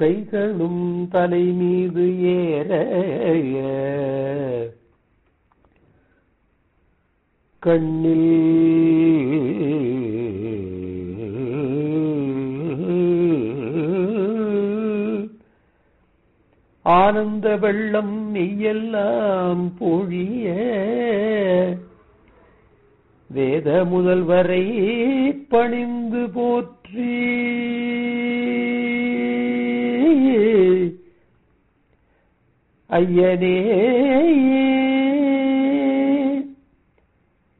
கைகளும் தலை மீது ஏற கண்ணில் ஆனந்த வெள்ளம் மெய்யெல்லாம் பொழிய வேத முதல்வரை பணிந்து போற்றி ஐயனே